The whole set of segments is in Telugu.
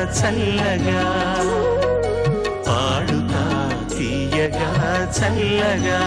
చల్లగా పాడుతా తీయగా చల్లగా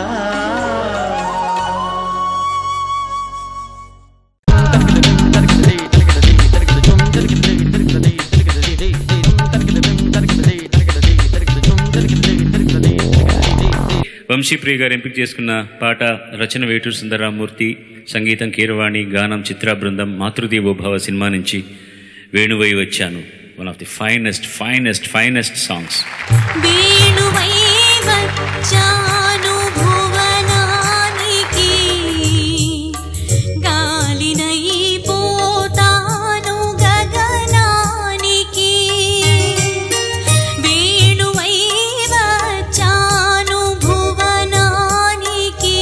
వంశీప్రియ గారు ఎంపిక చేసుకున్న పాట రచన వేటూరు సుందరరామూర్తి సంగీతం కీరవాణి గానం చిత్రా బృందం మాతృదేవోభవ సినిమా నుంచి వేణువై వచ్చాను one of the finest finest finest songs వేణువై వచ్చాను భువనానికి గాలినై పోతాను గగనానికి వేణువై వచ్చాను భువనానికి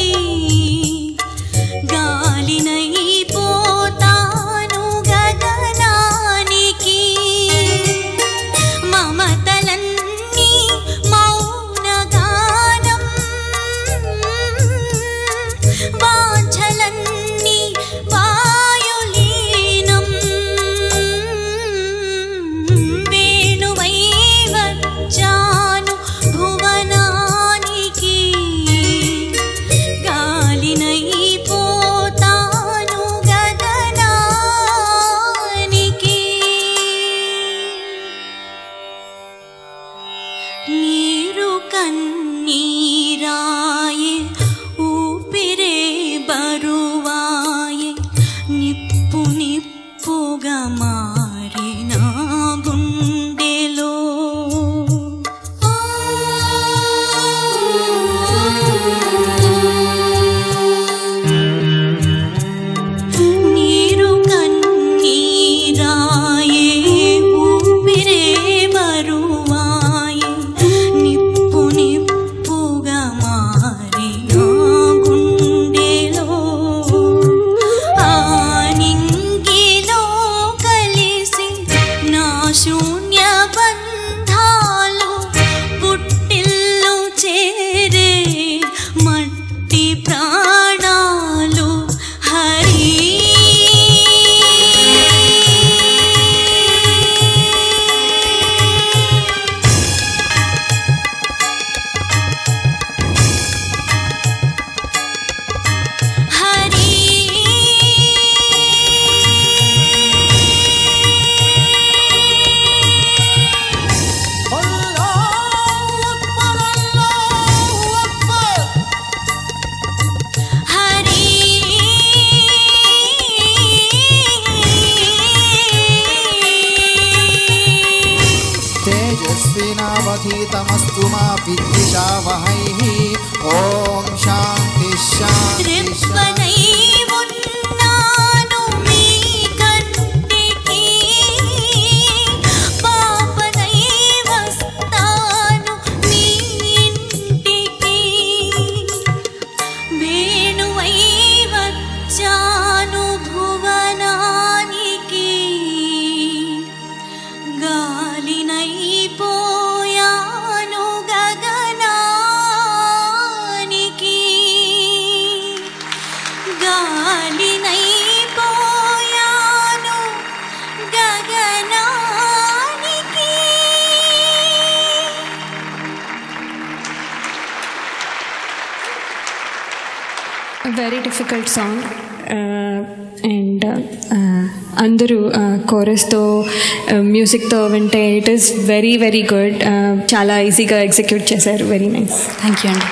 గాలినై పోతాను గగనానికి మమతలన్నీ మౌనగానం వాంఛలన్నీ వాయులీనం వేణువై వచ్చాను భువనానికి గాలినై పోతాను గగనానికి నీరు కన్నీరాయే ఊపిరే బరువాయే నిప్పు నిప్పుగా మారిన గుండెలో నీరు కన్నీరాయే ఊపిరే బరువాయే నిప్పు నిప్పుగా మారిన గుండెలో ఆనింగిలో కలిసి నా శూన్య బంధాలు పుట్టిల్లు చేరే మట్టి ప్రాణాలు హరి హరి హరి तेजस्विनावधीतमस्तु मा विद्विषावहैः ॐ शान्ति शान्ति రెప్పనై ఉన్నాను మీ కంటికి పాపనై వస్తాను మీ ఇంటికి వేణువై వచ్చాను భువనానికి గాలినై పోయాను గగనానికి గాలినై పోయాను గగనానికి వెరీ డిఫికల్ట్ సాంగ్ అండ్ అందరూ కోరస్తో మ్యూజిక్తో వింటే it is very very good చాలా ఈజీగా ఎగ్జిక్యూట్ చేశారు వెరీ నైస్ థ్యాంక్ యూ అండి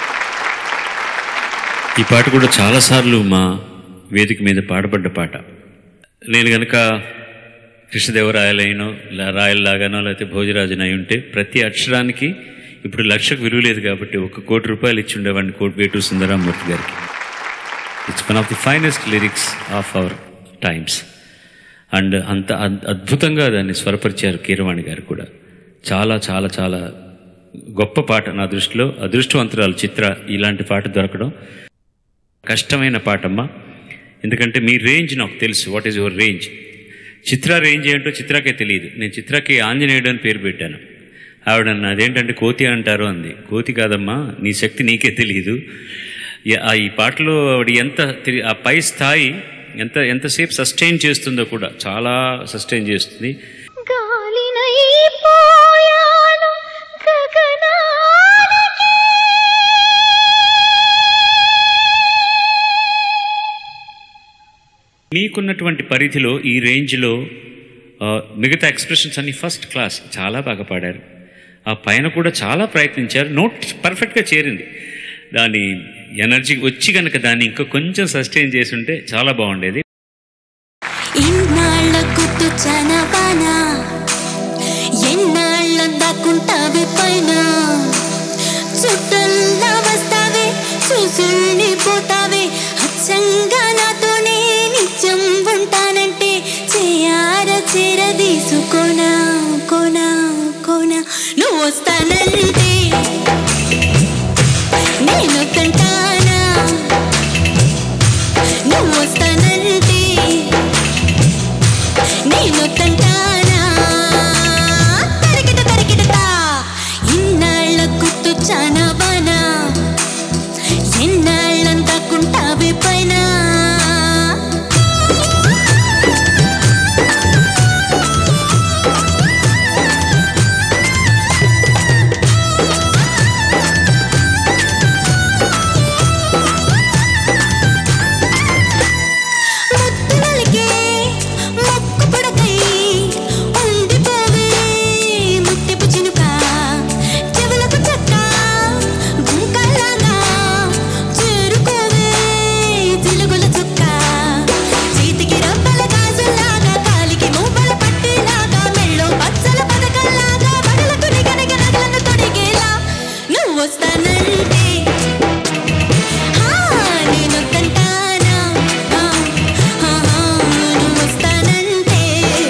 ఈ పాట కూడా చాలాసార్లు మా వేదిక మీద పాడబడ్డ పాట నేను గనక కృష్ణదేవరాయలైనో లా- రాయలలాగానో లేకపోతే భోజరాజున అయి ఉంటే ప్రతి అక్షరానికి ఇప్పుడు లక్షకు విలువ లేదు కాబట్టి ఒక కోటి రూపాయలు ఇచ్చి ఉండేవాడిని కోటి వేటూరు సుందరామూర్తి గారికి it's one of the finest lyrics of our times and అంత అద్- అద్భుతంగా దాన్ని స్వరపరిచారు కీరవాణి గారు కూడా చాలా చాలా చాలా గొప్ప పాట నా దృష్టిలో అదృష్టవంతురాలు చిత్ర ఇలాంటి పాట దొరకడం కష్టమైన పాటమ్మా ఎందుకంటే మీ రేంజ్ నాకు తెలుసు what is your range Chitra range ఏంటో చిత్రకే తెలియదు నేను చిత్రకి ఆంజనేయుడు అని పేరు పెట్టాను ఆవిడ అన్న అదేంటంటే కోతి అంటారు అంది కోతి కాదమ్మా నీ శక్తి నీకే తెలియదు ఈ- ఆ ఈ పాటలో ఆవిడ ఎంత తెలి- ఆ పై స్థాయి ఎంత ఎంతసేపు సస్టైన్ చేస్తుందో కూడా చాలా సస్టైన్ చేస్తుంది గాలినై మీకున్నటువంటి పరిధిలో ఈ రేంజ్లో ఆ, మిగతా ఎక్స్ప్రెషన్స్ అన్ని ఫస్ట్ క్లాస్ చాలా బాగా పాడారు ఆ పైన కూడా చాలా ప్రయత్నించారు నోట్ పర్ఫెక్ట్గా చేరింది దాని ఎనర్జీ వచ్చి కనుక దాన్ని ఇంకా కొంచెం సస్టైన్ చేసి ఉంటే చాలా బాగుండేది ఇన్నాళ్ళ గుర్తు చనవానా ఎన్నాళ్ళ దాక్కుంటావే పైన చుట్టల్లా వస్తావే చూసుల్ని పోతావే అచ్చంగా నాతోనే నిత్యం ఉంటానంటే చేయార చేర తీసుకోనా కోనా కోనా నువ్వు వస్తానంటే నేను తంటానా నువ్వు వస్తానంటే నేను తంటానా తరికిట తరికిటతా ఇన్నాళ్ళ గుర్తు చానవానా ఎన్నాళ్ళంతా కుంటావే పైన ముత్తులకే మొక్కు పుడకై ఉండిపోవే ముట్టెపు చినుక చెవులకు చక్క గుంకలాగా చేరుకోవే చిలుగుల చుక్క చేతికి రబ్బల గాజుల్లాగా కాలికి మూపల పట్టిలాగా మెళ్ళో పచ్చల పథకల్లాగా బడలకు నిగనిగ నగలను తొడిగేలా నువ్వు వస్తానంటే హా నేను తంటానా హా హా నువ్వు వస్తానంటే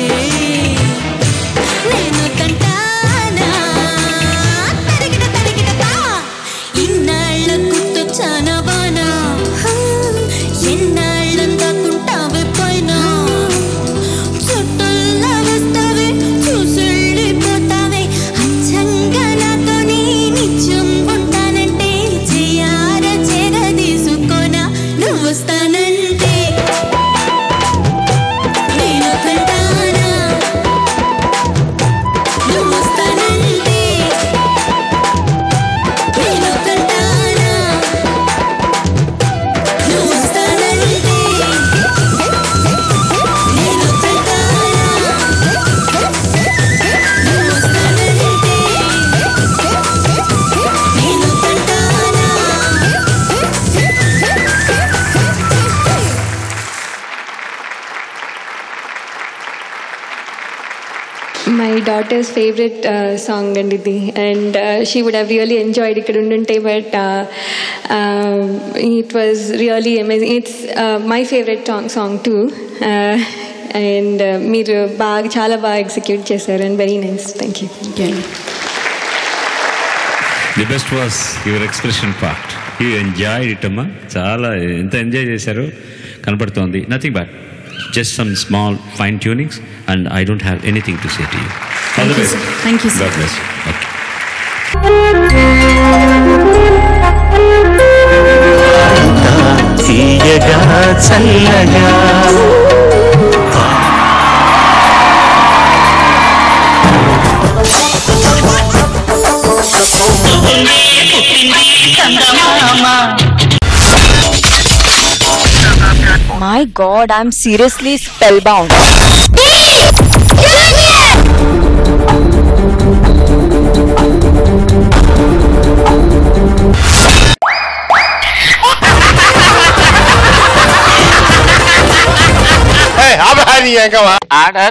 నేను తంటానా తరిగిట తరిగిటతా ఇన్నాళ్ళ గుర్తొచ్చానవానా ఎన్నాళ్ళంతా కుంటావే పైన చుట్టల్లా వస్తావే చూసెళ్ళిపోతావే అచ్చంగా నాతోని నిత్యం ఉంటానంటే చేయార చేర తీసుకోనా నువ్వు వస్తానంటే నేను తంటానా నువ్వు వస్తానంటే నేను తంటానా నువ్వు వస్తానంటే నేను తంటానా నువ్వు వస్తానంటే నేను తంటానా మై డాటర్స్ ఫేవరెట్ సాంగ్ అండి ఇది and she would have really enjoyed ఇక్కడ ఉండుంటే but it was really amazing it's my favourite song song too and మీరు బాగా చాలా బాగా ఎగ్జిక్యూట్ చేశారు and very nice thank you the best was your expression part you enjoy it అమ్మా చాలా ఎంత ఎంజాయ్ చేశారో కనపడుతోంది nothing but just some small fine tunings and I don't have anything to say to you all the best Thank you, sir. God bless okay తీయగా చల్లగా My god, I'm seriously spellbound. Order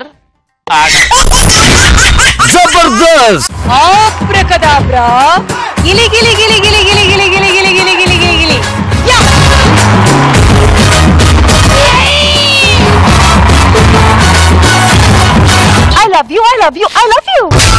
Abracadabra! Gili gili gili gili gili gili gili gili gili gili gili gili. Yeah! I love you, I love you, I love you!